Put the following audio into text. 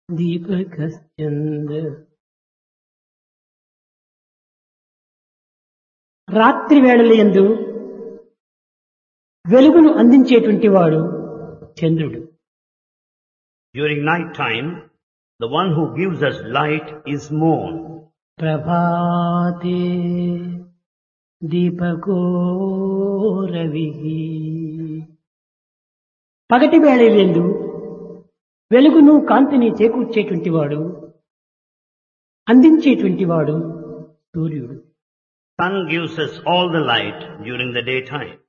దీపకశ్చంద రాత్రి వేళలందు వెలుగును అందించేటువంటి వాడు చంద్రుడు During night time, the one who gives us light is moon. ప్రభాతే దీపకో Ravi పగటి వేళలందు వెలుగును కాంతిని చేకూర్చేటువంటి వాడు అందించేటువంటి వాడు సూర్యుడు Sun gives us all the light during the daytime.